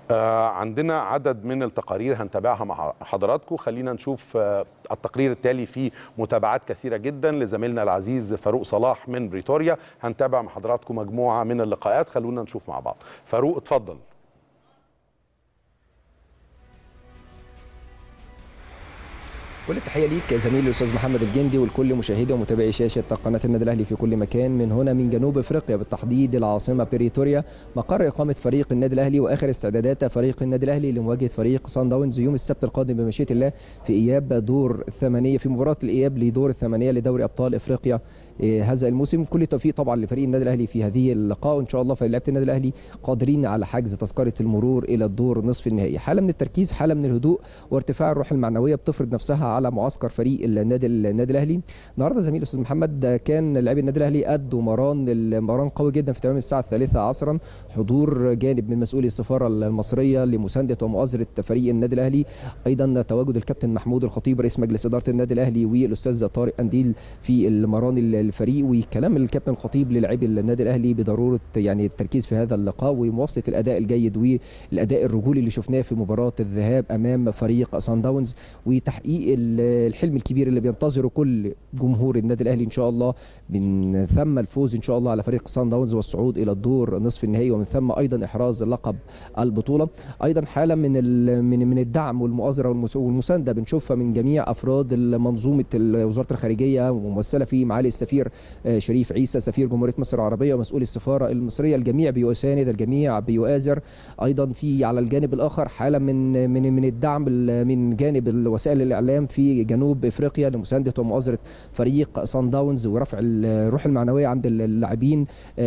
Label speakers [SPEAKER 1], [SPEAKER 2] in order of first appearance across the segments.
[SPEAKER 1] آه عندنا عدد من التقارير هنتابعها مع حضراتكم خلينا نشوف آه التقرير التالي فيه متابعات كثيرة جدا لزميلنا العزيز فاروق صلاح من بريتوريا هنتابع مع حضراتكم مجموعة من اللقاءات خلونا نشوف مع بعض فاروق اتفضل
[SPEAKER 2] كل التحيه ليك زميلي الاستاذ محمد الجندي ولكل مشاهدي ومتابعي شاشه قناه النادي الاهلي في كل مكان من هنا من جنوب افريقيا بالتحديد العاصمه بريتوريا مقر اقامه فريق النادي الاهلي واخر استعدادات فريق النادي الاهلي لمواجهه فريق سان داونز يوم السبت القادم بمشيئه الله في اياب دور الثمانيه في مباراه الاياب لدور الثمانيه لدوري ابطال افريقيا هذا الموسم كل التوفيق طبعا لفريق النادي الاهلي في هذه اللقاء وان شاء الله فلاعيبه النادي الاهلي قادرين على حجز تذكره المرور الى الدور نصف النهائي حاله من التركيز حاله من الهدوء وارتفاع الروح المعنويه بتفرض نفسها على معسكر فريق النادي النادي الاهلي النهارده زميل الاستاذ محمد كان لاعبي النادي الاهلي ادوا مران المران قوي جدا في تمام الساعه الثالثة عصرا حضور جانب من مسؤولي السفاره المصريه لمسانده ومؤازره فريق النادي الاهلي ايضا تواجد الكابتن محمود الخطيب رئيس مجلس اداره النادي الاهلي والاستاذ طارق انديل في المران الفريق وكلام الكابتن الخطيب للاعبي النادي الاهلي بضروره يعني التركيز في هذا اللقاء ومواصله الاداء الجيد والاداء الرجولي اللي شفناه في مباراه الذهاب امام فريق سان داونز وتحقيق الحلم الكبير اللي بينتظره كل جمهور النادي الاهلي ان شاء الله من ثم الفوز ان شاء الله على فريق سان داونز والصعود الى الدور نصف النهائي ومن ثم ايضا احراز لقب البطوله ايضا حاله من من من الدعم والمؤازره والمسانده بنشوفها من جميع افراد منظومه وزاره الخارجيه وممثله في معالي السفير شريف عيسى سفير جمهوريه مصر العربيه ومسؤول السفاره المصريه الجميع بيساند الجميع بيؤازر ايضا في على الجانب الاخر حاله من من من الدعم من جانب وسائل الاعلام في جنوب افريقيا لمسانده ومؤازره فريق سان داونز ورفع الروح المعنويه عند اللاعبين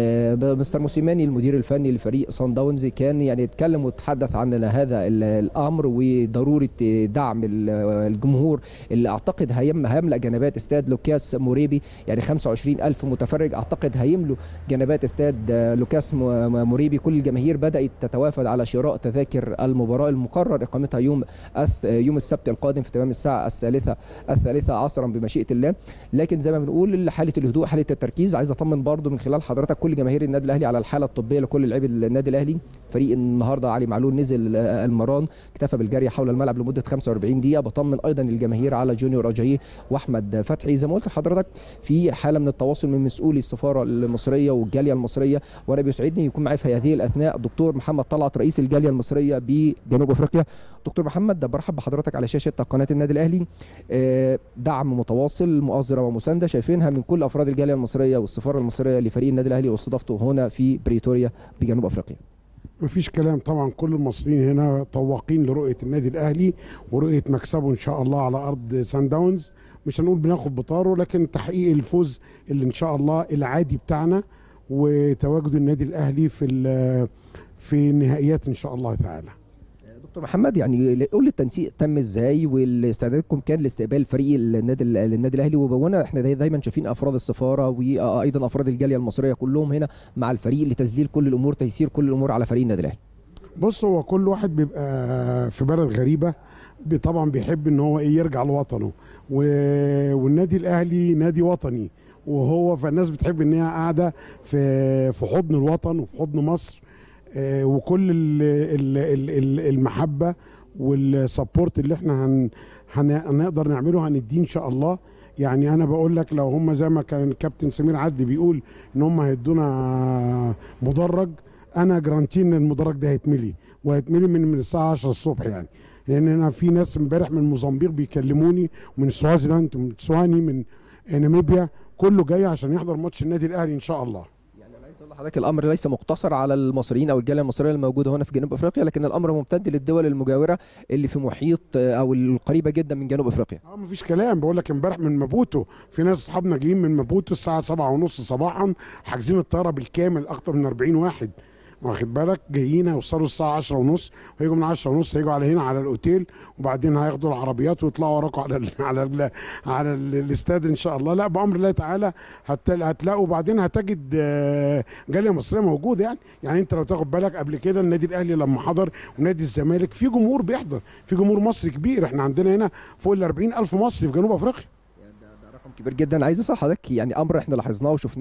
[SPEAKER 2] مستر موسيماني المدير الفني لفريق سان داونز كان يعني يتكلم وتحدث عن هذا الامر وضروره دعم الجمهور اللي اعتقد هيملا جنبات استاد لوكاس موريبي يعني 25 ألف متفرج أعتقد هيملوا جنبات استاد لوكاس موريبي كل الجماهير بدأت تتوافد على شراء تذاكر المباراة المقرر إقامتها يوم يوم السبت القادم في تمام الساعة الثالثة الثالثة عصرا بمشيئة الله لكن زي ما بنقول حالة الهدوء حالة التركيز عايز أطمن برضو من خلال حضرتك كل جماهير النادي الأهلي على الحالة الطبية لكل لاعبي النادي الأهلي فريق النهارده علي معلول نزل المران اكتفى بالجري حول الملعب لمده 45 دقيقه بطمن ايضا الجماهير على جونيور اجاييه واحمد فتحي زي ما قلت لحضرتك في حاله من التواصل من مسؤولي السفاره المصريه والجاليه المصريه وانا بيسعدني يكون معي في هذه الاثناء دكتور محمد طلعت رئيس الجاليه المصريه بجنوب افريقيا دكتور محمد برحب بحضرتك على شاشه قناه النادي الاهلي دعم متواصل مؤازره ومسانده شايفينها من كل افراد الجاليه المصريه والسفاره المصريه لفريق النادي الاهلي واستضافته هنا في بريتوريا بجنوب افريقيا
[SPEAKER 3] مفيش كلام طبعا كل المصريين هنا طواقين لرؤيه النادي الاهلي ورؤيه مكسبه ان شاء الله على ارض سان داونز مش هنقول بناخد بطاره لكن تحقيق الفوز اللي ان شاء الله العادي بتاعنا وتواجد النادي الاهلي في في النهائيات ان شاء الله تعالى
[SPEAKER 2] دكتور محمد يعني قول لي التنسيق تم ازاي واستعداداتكم كان لاستقبال فريق النادي النادي الاهلي وانا احنا دايما شايفين افراد السفاره وايضا افراد الجاليه المصريه كلهم هنا مع الفريق لتذليل كل الامور تيسير كل الامور على فريق النادي الاهلي
[SPEAKER 3] بص هو كل واحد بيبقى في بلد غريبه طبعا بيحب ان هو ايه يرجع لوطنه و... والنادي الاهلي نادي وطني وهو فالناس بتحب ان هي قاعده في في حضن الوطن وفي حضن مصر وكل المحبه والسبورت اللي احنا هن هنقدر نعمله هنديه ان شاء الله يعني انا بقول لك لو هم زي ما كان الكابتن سمير عدلي بيقول ان هم هيدونا مدرج انا جرانتي ان المدرج ده هيتملي وهيتملي من من الساعه 10 الصبح يعني لان انا في ناس امبارح من موزمبيق بيكلموني ومن سوازيلاند ومن تسواني من ناميبيا كله جاي عشان يحضر ماتش النادي الاهلي ان شاء الله
[SPEAKER 2] حضرتك الامر ليس مقتصر على المصريين او الجاليه المصريه الموجوده هنا في جنوب افريقيا لكن الامر ممتد للدول المجاوره اللي في محيط او القريبه جدا من جنوب افريقيا
[SPEAKER 3] اه مفيش كلام بقول لك امبارح من مابوتو في ناس اصحابنا جايين من مابوتو الساعه 7:30 صباحا حاجزين الطياره بالكامل اكتر من 40 واحد واخد بالك جايين هيوصلوا الساعه 10 ونص ويجوا من 10 ونص هيجوا على هنا على الاوتيل وبعدين هياخدوا العربيات ويطلعوا وراكم على ال على ال على ال الاستاد ان شاء الله لا بامر الله تعالى هتلاقوا وبعدين هتجد جاليه مصريه موجوده يعني يعني انت لو تاخد بالك قبل كده النادي الاهلي لما حضر ونادي الزمالك في جمهور بيحضر في جمهور مصري كبير احنا عندنا هنا فوق ال 40000 مصري في جنوب افريقيا
[SPEAKER 2] رقم كبير جدا عايز اسال حضرتك يعني امر احنا لاحظناه وشفناه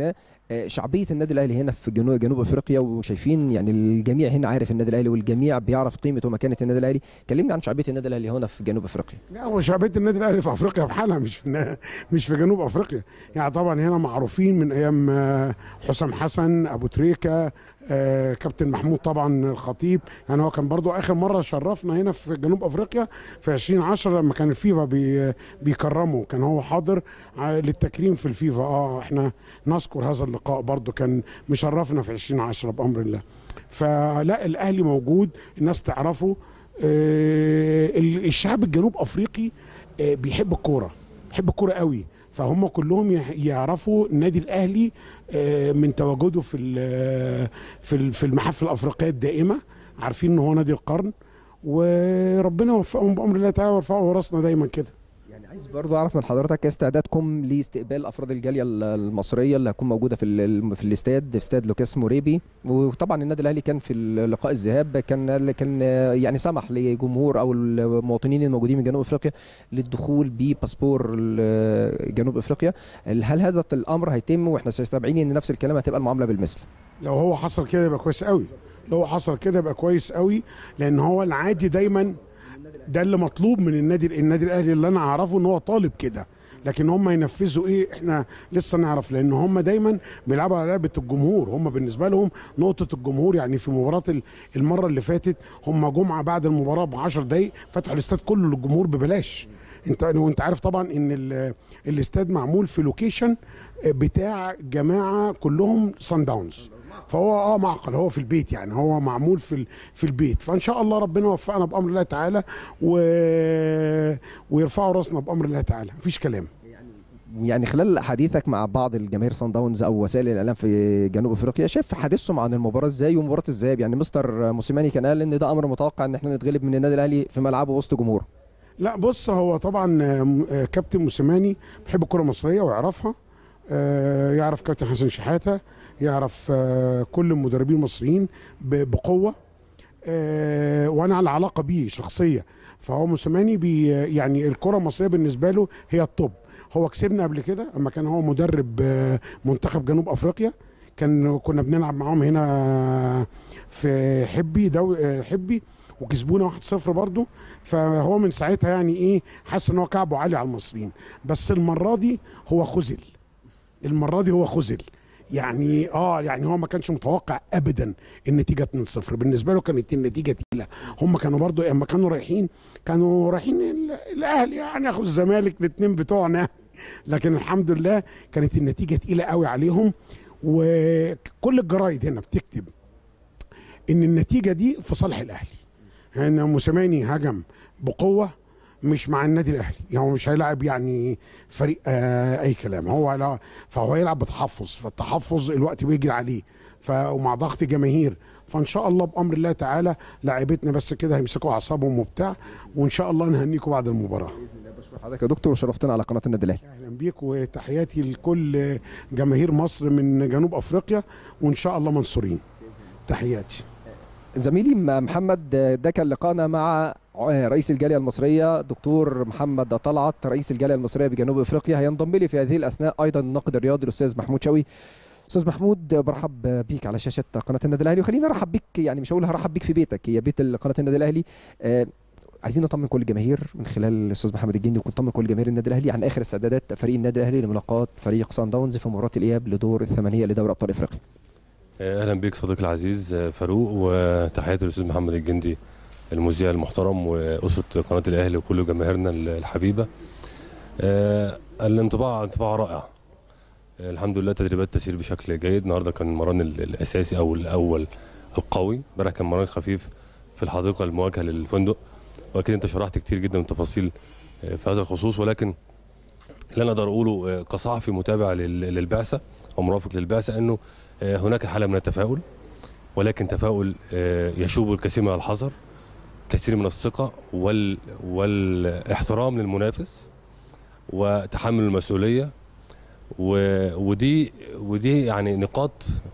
[SPEAKER 2] آه، شعبيه النادي الاهلي هنا في جنوب جنوب افريقيا وشايفين يعني الجميع هنا عارف النادي الاهلي والجميع بيعرف قيمه ومكانه النادي الاهلي كلمني عن شعبيه النادي الاهلي هنا في جنوب افريقيا
[SPEAKER 3] لا هو شعبيه النادي الاهلي في افريقيا بحالها مش في مش في جنوب افريقيا يعني طبعا هنا معروفين من ايام آه، حسام حسن ابو تريكه آه، كابتن محمود طبعا الخطيب يعني هو كان برضو اخر مره شرفنا هنا في جنوب افريقيا في 2010 لما كان الفيفا بي بيكرمه كان هو حاضر ع- للتكريم في الفيفا اه احنا نذكر هذا اللقاء برضو كان مشرفنا في 2010 بامر الله فلا الاهلي موجود الناس تعرفه آه، ال- الشعب الجنوب افريقي آه، بيحب الكوره بيحب الكوره قوي فهم كلهم يح- يعرفوا النادي الاهلي آه، من تواجده في ال- في ال- في المحافل الافريقيه الدائمه عارفين ان هو نادي القرن وربنا يوفقهم بامر الله تعالى ويرفعوا راسنا دايما كده
[SPEAKER 2] يعني عايز برضو اعرف من حضرتك استعدادكم لاستقبال افراد الجاليه ال- المصريه اللي هتكون موجوده في ال- في الاستاد في استاد لوكاس موريبي وطبعا النادي الاهلي كان في لقاء الذهاب كان كان يعني سمح لجمهور او المواطنين الموجودين من جنوب افريقيا للدخول بباسبور ال- جنوب افريقيا هل هذا الامر هيتم واحنا مستبعدين ان نفس الكلام هتبقى المعامله بالمثل
[SPEAKER 3] لو هو حصل كده يبقى كويس قوي لو هو حصل كده يبقى كويس قوي لان هو العادي دايما ده اللي مطلوب من النادي النادي الاهلي اللي انا اعرفه ان هو طالب كده لكن هم ينفذوا ايه احنا لسه نعرف لان هم دايما بيلعبوا على لعبه الجمهور هم بالنسبه لهم نقطه الجمهور يعني في مباراه ال- المره اللي فاتت هم جمعه بعد المباراه ب 10 دقائق فتحوا الاستاد كله للجمهور ببلاش انت وانت عارف طبعا ان ال- الاستاد معمول في لوكيشن بتاع جماعه كلهم سان داونز فهو اه معقل هو في البيت يعني هو معمول في ال- في البيت فان شاء الله ربنا يوفقنا بامر الله تعالى و... ويرفعوا راسنا بامر الله تعالى مفيش كلام
[SPEAKER 2] يعني خلال حديثك مع بعض الجماهير سان داونز او وسائل الاعلام في جنوب افريقيا شايف حديثهم عن المباراه ازاي ومباراه الذهاب يعني مستر موسيماني كان قال ان ده امر متوقع ان احنا نتغلب من النادي الاهلي في ملعبه وسط جمهوره
[SPEAKER 3] لا بص هو طبعا آم، آه، كابتن موسيماني بيحب الكره المصريه ويعرفها آه، يعرف كابتن حسن شحاته يعرف آه، كل المدربين المصريين ب- بقوه آه، وانا على علاقه بيه شخصيه فهو موسيماني بي يعني الكره المصريه بالنسبه له هي الطب هو كسبنا قبل كده اما كان هو مدرب آه، منتخب جنوب افريقيا كان كنا بنلعب معاهم هنا في حبي دو آه، حبي وكسبونا 1-0 برضو فهو من ساعتها يعني ايه حاسس ان هو كعبه عالي على المصريين بس المره دي هو خذل المره دي هو خذل يعني اه يعني هو ما كانش متوقع ابدا النتيجه 2-0 بالنسبه له كانت النتيجه تقيله هم كانوا برضو لما كانوا رايحين كانوا رايحين ال- الاهلي يعني ياخد الزمالك الاثنين بتوعنا لكن الحمد لله كانت النتيجه تقيله قوي عليهم وكل الجرايد هنا بتكتب ان النتيجه دي في صالح الاهلي ان موسيماني هجم بقوه مش مع النادي الاهلي يعني هو مش هيلاعب يعني فريق آه اي كلام هو لا فهو هيلعب بتحفظ فالتحفظ الوقت بيجري عليه ف ومع ضغط جماهير فان شاء الله بامر الله تعالى لاعيبتنا بس كده هيمسكوا اعصابهم وبتاع وان شاء الله نهنيكم بعد المباراه
[SPEAKER 2] بشكر حضرتك يا دكتور وشرفتنا على قناه النادي الاهلي
[SPEAKER 3] اهلا بيك وتحياتي لكل جماهير مصر من جنوب افريقيا وان شاء الله منصورين تحياتي
[SPEAKER 2] زميلي م- محمد ده كان لقاءنا مع رئيس الجاليه المصريه دكتور محمد طلعت رئيس الجاليه المصريه بجنوب افريقيا هينضم لي في هذه الاثناء ايضا الناقد الرياضي الاستاذ محمود شوقي استاذ محمود برحب بيك على شاشه قناه النادي الاهلي وخليني ارحب بيك يعني مش هقول هرحب بيك في بيتك هي بيت قناه النادي الاهلي آه، عايزين نطمن كل الجماهير من خلال الاستاذ محمد الجندي ونطمن كل جماهير النادي الاهلي عن اخر استعدادات فريق النادي الاهلي لملاقاه فريق سان داونز في مباراه الاياب لدور الثمانيه لدوري ابطال افريقيا
[SPEAKER 4] اهلا بيك صديقي العزيز فاروق وتحياتي للاستاذ محمد الجندي المذيع المحترم واسره قناه الاهلي وكل جماهيرنا الحبيبه آه، الانطباع انطباع رائع آه، الحمد لله تدريبات تسير بشكل جيد النهارده كان المران ال- الاساسي او الاول القوي امبارح كان مران خفيف في الحديقه المواجهه للفندق واكيد انت شرحت كتير جدا من التفاصيل آه، في هذا الخصوص ولكن اللي انا اقدر اقوله آه، كصحفي متابع لل- للبعثه ومرافق للبعثه انه آه، هناك حاله من التفاؤل ولكن تفاؤل آه، يشوب الكثير من الحذر كثير من الثقه وال والاحترام للمنافس وتحمل المسؤوليه و... ودي ودي يعني نقاط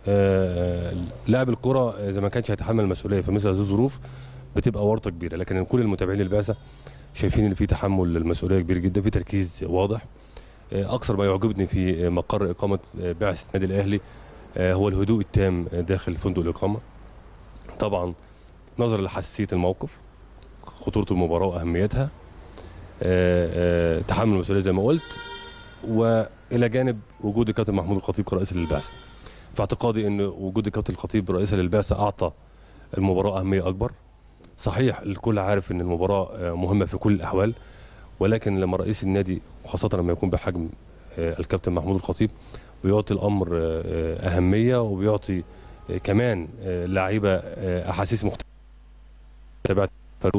[SPEAKER 4] آه، لاعب الكره اذا ما كانش هيتحمل المسؤوليه في مثل هذه الظروف بتبقى ورطه كبيره لكن كل المتابعين للبعثه شايفين ان في تحمل للمسؤوليه كبير جدا في تركيز واضح آه، اكثر ما يعجبني في مقر اقامه آه، بعثه النادي الاهلي آه، هو الهدوء التام داخل فندق الاقامه طبعا نظرا لحساسيه الموقف خطوره المباراه واهميتها آه، آه، تحمل المسؤوليه زي ما قلت والى جانب وجود الكابتن محمود الخطيب كرئيس للبعثه في اعتقادي ان وجود الكابتن الخطيب رئيسا للبعثه اعطى المباراه اهميه اكبر صحيح الكل عارف ان المباراه آه، مهمه في كل الاحوال ولكن لما رئيس النادي وخاصه لما يكون بحجم آه، الكابتن محمود الخطيب بيعطي الامر آه، آه، اهميه وبيعطي آه، كمان آه، لعيبه آه، احاسيس مختلفه تابعت فاروق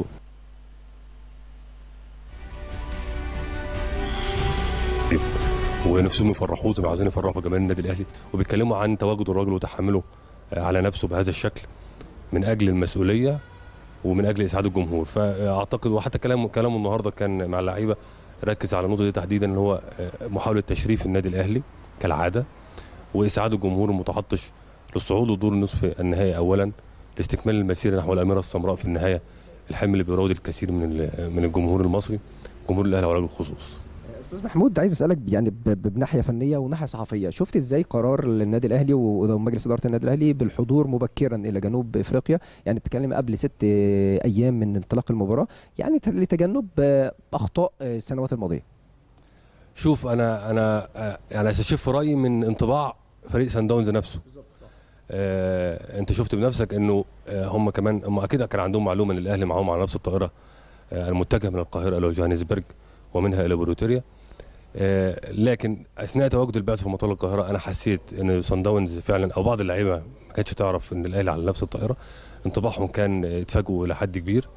[SPEAKER 4] ونفسهم يفرحوه طبعا عايزين يفرحوا جماهير النادي الاهلي وبيتكلموا عن تواجد الراجل وتحمله آه، على نفسه بهذا الشكل من اجل المسؤوليه ومن اجل اسعاد الجمهور فاعتقد وحتى كلامه كلامه النهارده كان مع اللعيبه ركز على النقطه دي تحديدا اللي هو آه، محاوله تشريف النادي الاهلي كالعاده واسعاد الجمهور المتعطش للصعود لدور النصف النهائي اولا لاستكمال المسيره نحو الاميره السمراء في النهايه الحلم اللي بيراود الكثير من ال- من الجمهور المصري جمهور الاهلي على وجه الخصوص
[SPEAKER 2] استاذ محمود عايز اسالك يعني ب- ب- بناحيه فنيه وناحيه صحفيه شفت ازاي قرار النادي الاهلي ومجلس اداره النادي الاهلي بالحضور مبكرا الى جنوب افريقيا يعني بتتكلم قبل ست ايام من انطلاق المباراه يعني ت- لتجنب آه، اخطاء آه، السنوات الماضيه
[SPEAKER 4] شوف انا انا آه، يعني استشف رايي من انطباع فريق سان داونز نفسه آه انت شفت بنفسك انه آه هم كمان هم اكيد كان عندهم معلومه ان الاهلي معاهم على نفس الطائره آه المتجهه من القاهره الى جوهانسبرج ومنها الى بروتيريا آه لكن اثناء تواجد البعث في مطار القاهره انا حسيت ان سان داونز فعلا او بعض اللعيبه ما كانتش تعرف ان الاهلي على نفس الطائره انطباعهم كان آه، اتفاجئوا الى حد كبير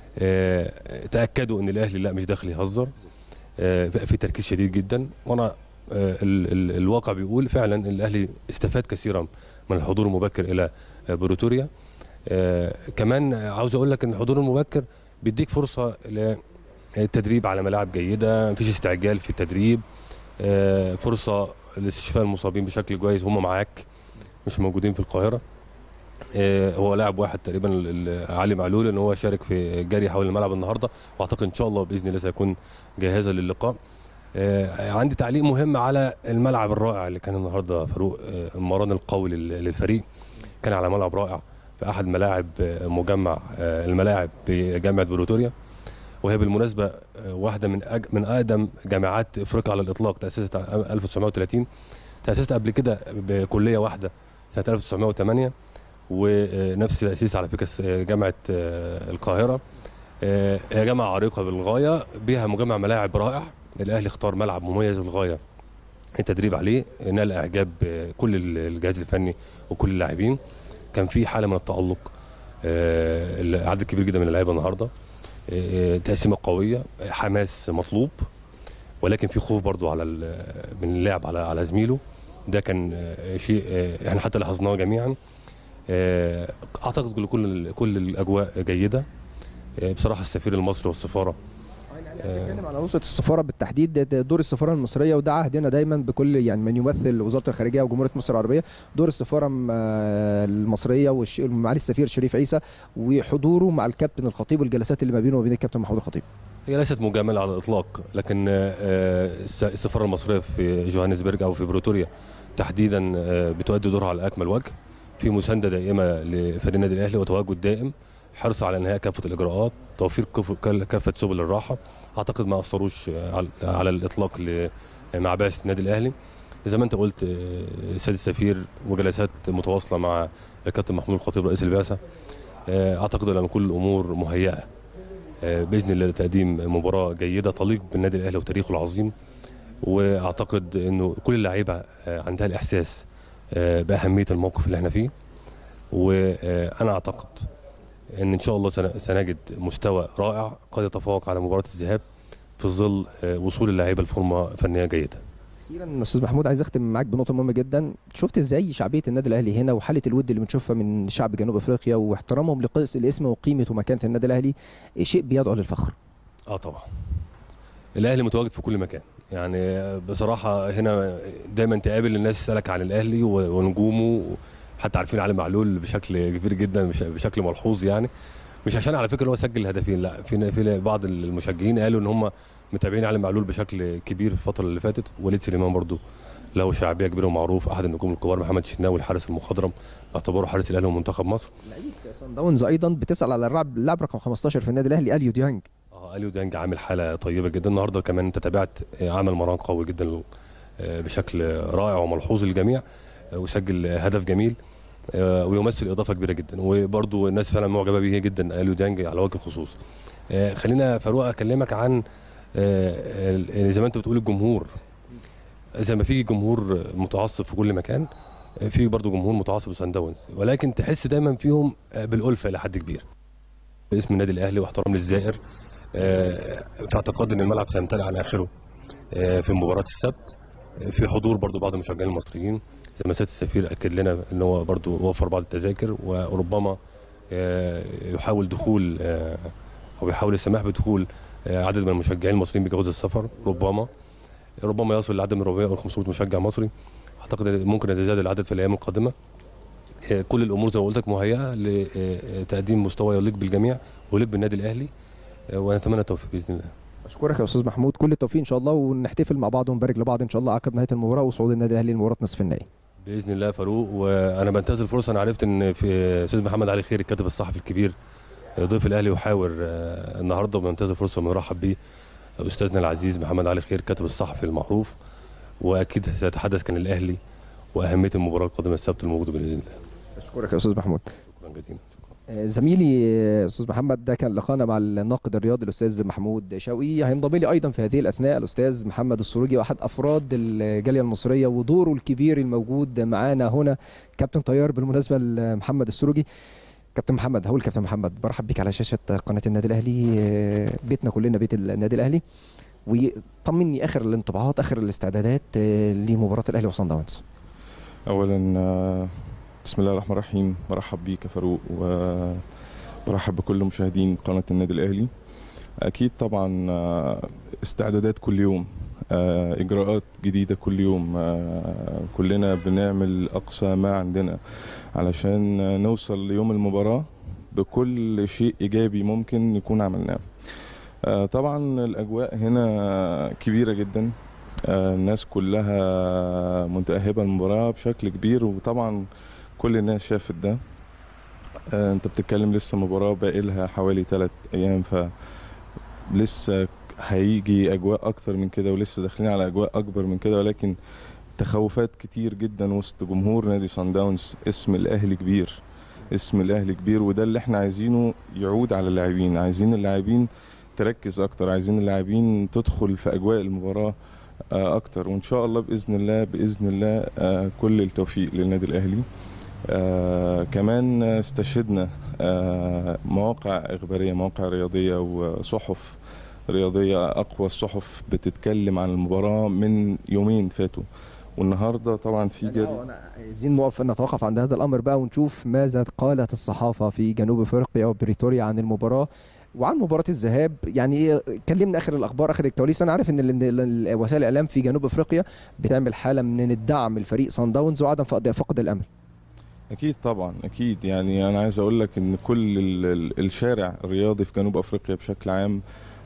[SPEAKER 4] آه تاكدوا ان الاهلي لا مش داخل يهزر آه، بقى في تركيز شديد جدا وانا آه، ال- ال- الواقع بيقول فعلا الاهلي استفاد كثيرا من الحضور المبكر الى آه، بروتوريا آه، كمان عاوز اقول لك ان الحضور المبكر بيديك فرصه للتدريب على ملاعب جيده مفيش استعجال في التدريب آه، فرصه لاستشفاء المصابين بشكل كويس هم معاك مش موجودين في القاهره آه، هو لاعب واحد تقريبا ال- ال- علي معلول ان هو شارك في جري حول الملعب النهارده واعتقد ان شاء الله باذن الله سيكون جاهزه للقاء آه، عندي تعليق مهم على الملعب الرائع اللي كان النهارده فاروق آه، المران القوي لل- للفريق كان على ملعب رائع في احد ملاعب آه، مجمع آه، الملاعب بجامعه بروتوريا وهي بالمناسبه آه، واحده من أج... من اقدم جامعات افريقيا على الاطلاق تاسست عام 1930 تاسست قبل كده بكليه واحده سنه 1908 ونفس التاسيس على فكره س- جامعه آه، القاهره آه، هي جامعه عريقه بالغايه بها مجمع ملاعب رائع الاهلي اختار ملعب مميز للغايه التدريب عليه نال اعجاب آه، كل ال- الجهاز الفني وكل اللاعبين كان في حاله من التالق آه، عدد كبير جدا من اللعيبه النهارده آه، تقسيمه قويه حماس مطلوب ولكن في خوف برضو على ال- من اللاعب على على زميله ده كان آه، شيء آه، احنا حتى لاحظناه جميعا آه، اعتقد كل كل كل الاجواء جيده آه، بصراحه السفير المصري والسفاره
[SPEAKER 2] بنتكلم على نقطة السفارة بالتحديد ده- ده دور السفارة المصرية وده عهدنا دايما بكل يعني من يمثل وزارة الخارجية وجمهورية مصر العربية دور السفارة م- آه، المصرية والش- معالي السفير شريف عيسى وحضوره مع الكابتن الخطيب والجلسات اللي ما بينه وبين الكابتن محمود الخطيب
[SPEAKER 4] هي ليست مجامله على الاطلاق لكن آه، آه، الس- السفاره المصريه في جوهانسبرج او في بريتوريا تحديدا آه، بتؤدي دورها على اكمل وجه في مسانده دائمه لفريق النادي الاهلي وتواجد دائم حرص على انهاء كافه الاجراءات توفير كف- كل- كافه سبل الراحه اعتقد ما اثروش آه، على- على الاطلاق ل- مع بعثه النادي الاهلي زي ما انت قلت آه، سيد السفير وجلسات متواصله مع الكابتن محمود الخطيب رئيس البعثه آه، اعتقد ان كل الامور مهيئه آه، باذن الله لتقديم مباراه جيده تليق بالنادي الاهلي وتاريخه العظيم واعتقد انه كل اللعيبه آه، عندها الاحساس آه، باهميه الموقف اللي احنا فيه وانا اعتقد ان ان شاء الله سن- سنجد مستوى رائع قد يتفوق على مباراه الذهاب في ظل آه، وصول اللعيبه لفورمه فنيه جيده
[SPEAKER 2] اخيرا استاذ محمود عايز اختم معاك بنقطه مهمه جدا شفت ازاي شعبيه النادي الاهلي هنا وحاله الود اللي بنشوفها من شعب جنوب افريقيا واحترامهم لقيس الاسم وقيمه ومكانه النادي الاهلي شيء بيدعو للفخر
[SPEAKER 4] اه طبعا الاهلي متواجد في كل مكان يعني بصراحه هنا دايما تقابل الناس تسالك عن الاهلي و- ونجومه حتى عارفين علي معلول بشكل كبير جدا بش- بشكل ملحوظ يعني مش عشان على فكره هو سجل هدفين لا في في بعض المشجعين قالوا ان هم متابعين علي معلول بشكل كبير في الفتره اللي فاتت وليد سليمان برضو له شعبيه كبيره ومعروف احد النجوم الكبار محمد شناوي الحارس المخضرم اعتبره حارس الاهلي ومنتخب مصر
[SPEAKER 2] لعيبه سان داونز ايضا بتسال على اللاعب اللاعب رقم 15 في النادي الاهلي اليو ديانج
[SPEAKER 4] اه اليو ديانج عامل حاله طيبه جدا النهارده كمان انت تابعت آه، عمل مران قوي جدا آه، بشكل رائع وملحوظ للجميع آه، وسجل آه، هدف جميل آه، ويمثل اضافه كبيره جدا وبرضه الناس فعلا معجبه بيه جدا اليو ديانج على وجه الخصوص آه، خلينا فاروق اكلمك عن آه، ال- زي ما انت بتقول الجمهور زي ما في جمهور متعصب في كل مكان آه، في برضه جمهور متعصب لسان داونز ولكن تحس دايما فيهم آه، بالالفه الى حد كبير باسم النادي الاهلي واحترام للزائر آه، في اعتقاد ان الملعب سيمتلئ على اخره آه، في مباراه السبت آه، في حضور برضو بعض المشجعين المصريين زي ما سياده السفير اكد لنا ان هو برضو وفر بعض التذاكر وربما آه، يحاول دخول آه، او يحاول السماح بدخول آه، عدد من المشجعين المصريين بجواز السفر ربما ربما يصل لعدد من 400 او 500 مشجع مصري اعتقد ممكن يتزايد العدد في الايام القادمه آه، كل الامور زي ما قلت لك مهيئه لتقديم مستوى يليق بالجميع ويليق بالنادي الاهلي آه، ونتمنى التوفيق باذن الله
[SPEAKER 2] بشكرك يا استاذ محمود كل التوفيق ان شاء الله ونحتفل مع بعض ونبارك لبعض ان شاء الله عقب نهايه المباراه وصعود النادي الاهلي لمباراه نصف النهائي
[SPEAKER 4] باذن الله يا فاروق وانا بنتهز الفرصه انا عرفت ان في استاذ محمد علي خير الكاتب الصحفي الكبير ضيف الاهلي وحاور آه، النهارده وبنتهز الفرصه ونرحب بيه استاذنا العزيز محمد علي خير الكاتب الصحفي المعروف واكيد سيتحدث كان الاهلي واهميه المباراه القادمه السبت الموجوده باذن الله
[SPEAKER 2] بشكرك يا استاذ محمود
[SPEAKER 4] شكرا جزيلا
[SPEAKER 2] آه، زميلي آه، استاذ محمد ده كان لقانا مع الناقد الرياضي الاستاذ محمود شوقي هينضم لي ايضا في هذه الاثناء الاستاذ محمد السروجي واحد افراد الجاليه المصريه ودوره الكبير الموجود معانا هنا كابتن طيار بالمناسبه لمحمد السروجي كابتن محمد هقول كابتن محمد برحب بك على شاشه قناه النادي الاهلي آه، بيتنا كلنا بيت النادي الاهلي وطمني اخر الانطباعات اخر الاستعدادات آه، لمباراه الاهلي وصن داونز
[SPEAKER 5] اولا آه، بسم الله الرحمن الرحيم برحب بيك يا فاروق وبرحب بكل مشاهدين قناه النادي الاهلي اكيد طبعا آه، استعدادات كل يوم آه، اجراءات جديده كل يوم آه، كلنا بنعمل اقصى ما عندنا علشان نوصل ليوم المباراه بكل شيء ايجابي ممكن نكون عملناه آه، طبعا الاجواء هنا كبيره جدا آه، الناس كلها متأهبة المباراة بشكل كبير وطبعا كل الناس شافت ده آه، انت بتتكلم لسه مباراة باقي لها حوالي ثلاث ايام ف لسه هيجي اجواء اكتر من كده ولسه داخلين على اجواء اكبر من كده ولكن تخوفات كتير جدا وسط جمهور نادي سان داونز اسم الاهلي كبير اسم الاهلي كبير وده اللي احنا عايزينه يعود على اللاعبين عايزين اللاعبين تركز اكتر عايزين اللاعبين تدخل في اجواء المباراه آه، اكتر وان شاء الله باذن الله باذن الله آه، كل التوفيق للنادي الاهلي آه كمان استشهدنا آه مواقع اخباريه مواقع رياضيه وصحف رياضيه اقوى الصحف بتتكلم عن المباراه من يومين فاتوا والنهارده طبعا في
[SPEAKER 2] يعني
[SPEAKER 5] جري
[SPEAKER 2] آه، أنا عايزين نقف نتوقف عند هذا الامر بقى ونشوف ماذا قالت الصحافه في جنوب افريقيا وبريتوريا عن المباراه وعن مباراه الذهاب يعني إيه، كلمنا اخر الاخبار اخر الكواليس انا عارف ان ال- ال- ال- وسائل الاعلام في جنوب افريقيا بتعمل حاله من الدعم لفريق سان داونز وعدم فقد فقد الامل
[SPEAKER 5] اكيد طبعا اكيد يعني انا عايز اقول لك ان كل ال- ال- الشارع الرياضي في جنوب افريقيا بشكل عام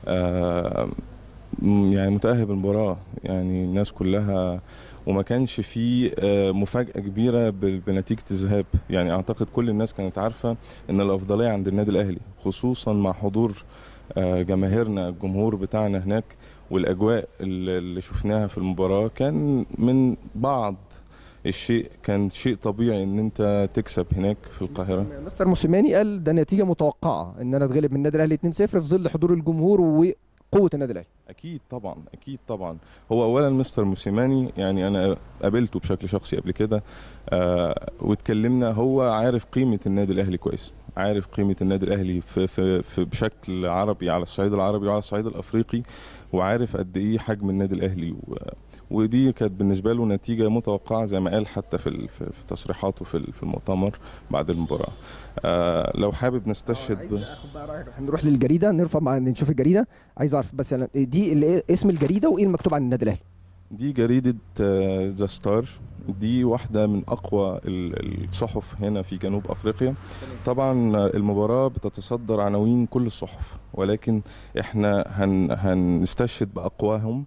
[SPEAKER 5] آه، م- يعني متاهب المباراه يعني الناس كلها وما كانش في آه، مفاجاه كبيره بال- بنتيجه الذهاب يعني اعتقد كل الناس كانت عارفه ان الافضليه عند النادي الاهلي خصوصا مع حضور آه، جماهيرنا الجمهور بتاعنا هناك والاجواء اللي اللي شفناها في المباراه كان من بعض الشيء كان شيء طبيعي ان انت تكسب هناك في القاهره
[SPEAKER 2] مستر موسيماني قال ده نتيجه متوقعه ان انا اتغلب من النادي الاهلي 2-0 في ظل حضور الجمهور وقوه النادي الاهلي
[SPEAKER 5] اكيد طبعا اكيد طبعا هو اولا مستر موسيماني يعني انا قابلته بشكل شخصي قبل كده آه واتكلمنا هو عارف قيمه النادي الاهلي كويس عارف قيمه النادي الاهلي في, في, في بشكل عربي على الصعيد العربي وعلى الصعيد الافريقي وعارف قد ايه حجم النادي الاهلي و ودي كانت بالنسبه له نتيجه متوقعه زي ما قال حتى في ال- في في تصريحاته في ال- في المؤتمر بعد المباراه آه لو حابب نستشهد
[SPEAKER 2] عايز اخد بقى رايك هنروح للجريده نرفع مع نشوف الجريده عايز اعرف بس أنا دي اللي اسم الجريده وايه المكتوب عن النادي الاهلي
[SPEAKER 5] دي جريدة ذا ستار دي واحدة من أقوى ال- الصحف هنا في جنوب أفريقيا طبعا آه، المباراة بتتصدر عناوين كل الصحف ولكن احنا هن هنستشهد بأقواهم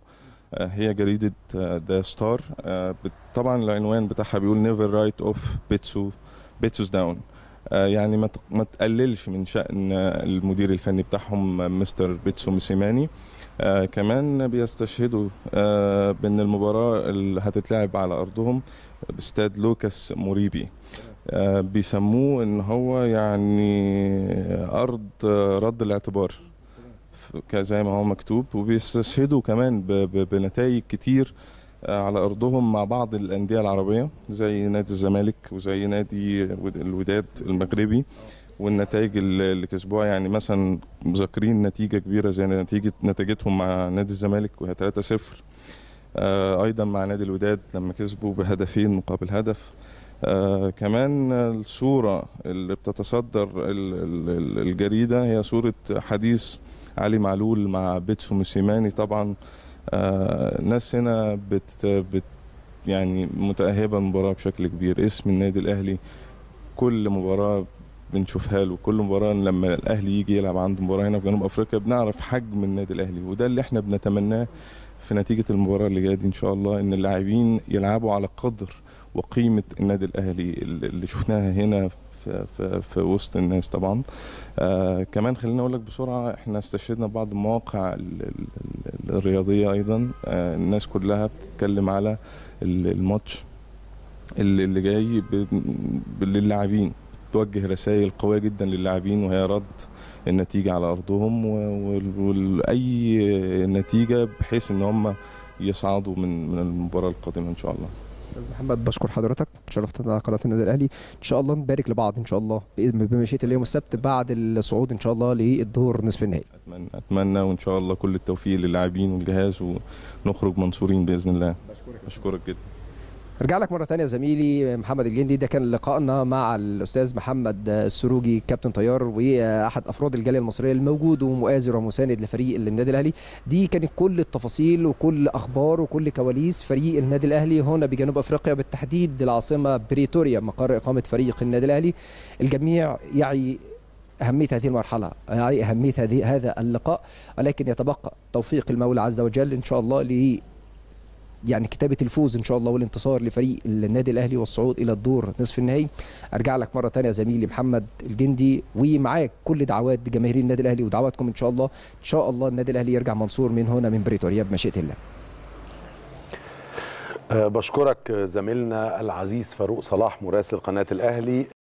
[SPEAKER 5] آه، هي جريدة ذا ستار طبعا العنوان بتاعها بيقول نيفر رايت اوف بيتسو بيتسوس داون يعني ما تق- ما تقللش من شأن آه، المدير الفني بتاعهم آه، مستر بيتسو موسيماني آه كمان بيستشهدوا آه بان المباراة اللي هتتلعب على ارضهم باستاد لوكاس موريبي آه بيسموه ان هو يعني ارض آه، رد الاعتبار ف- زي ما هو مكتوب وبيستشهدوا كمان ب- ب- بنتائج كتير آه، على ارضهم مع بعض الانديه العربيه زي نادي الزمالك وزي نادي ود- الوداد المغربي والنتائج اللي اللي كسبوها يعني مثلا مذكرين نتيجه كبيره زي نتيجه نتيجتهم مع نادي الزمالك وهي 3-0 آه، ايضا مع نادي الوداد لما كسبوا بهدفين مقابل هدف آه كمان الصورة اللي بتتصدر ال- ال- ال- الجريدة هي صورة حديث علي معلول مع بيتسو موسيماني طبعا آه الناس هنا بت, بت يعني متأهبة المباراة بشكل كبير اسم النادي الأهلي كل مباراة بنشوفها له كل مباراة لما الأهلي يجي يلعب عنده مباراة هنا في جنوب أفريقيا بنعرف حجم النادي الأهلي وده اللي احنا بنتمناه في نتيجة المباراة اللي جاية دي إن شاء الله إن اللاعبين يلعبوا على قدر وقيمة النادي الأهلي اللي اللي شفناها هنا في, في, في وسط الناس طبعا آه كمان خليني أقول لك بسرعة إحنا استشهدنا بعض المواقع ال- ال- ال- الرياضية أيضا آه الناس كلها بتتكلم على ال- الماتش اللي اللي جاي ب- ب- للاعبين توجه رسائل قوية جدا للاعبين وهي رد النتيجة على أرضهم وأي نتيجة بحيث إن هم يصعدوا من من المباراة القادمة إن شاء الله
[SPEAKER 2] استاذ محمد بشكر حضرتك شرفتنا على قناه النادي الاهلي ان شاء الله نبارك لبعض ان شاء الله بإذن- بمشيئه الله يوم السبت بعد الصعود ان شاء الله للدور نصف النهائي
[SPEAKER 5] أتمنى أتمنى وإن شاء الله كل التوفيق للاعبين والجهاز ونخرج منصورين بإذن الله أشكرك جدا
[SPEAKER 2] ارجع لك مره ثانيه زميلي محمد الجندي ده كان لقائنا مع الاستاذ محمد السروجي كابتن طيار واحد افراد الجاليه المصريه الموجود ومؤازر ومساند لفريق النادي الاهلي دي كانت كل التفاصيل وكل اخبار وكل كواليس فريق النادي الاهلي هنا بجنوب افريقيا بالتحديد العاصمه بريتوريا مقر اقامه فريق النادي الاهلي الجميع يعي أهمية هذه المرحلة يعي أهمية هذه هذا اللقاء ولكن يتبقى توفيق المولى عز وجل إن شاء الله ل يعني كتابة الفوز إن شاء الله والانتصار لفريق النادي الأهلي والصعود إلى الدور نصف النهائي أرجع لك مرة تانية زميلي محمد الجندي ومعاك كل دعوات جماهير النادي الأهلي ودعواتكم إن شاء الله إن شاء الله النادي الأهلي يرجع منصور من هنا من بريتوريا بمشيئة الله
[SPEAKER 1] أه بشكرك زميلنا العزيز فاروق صلاح مراسل قناة الأهلي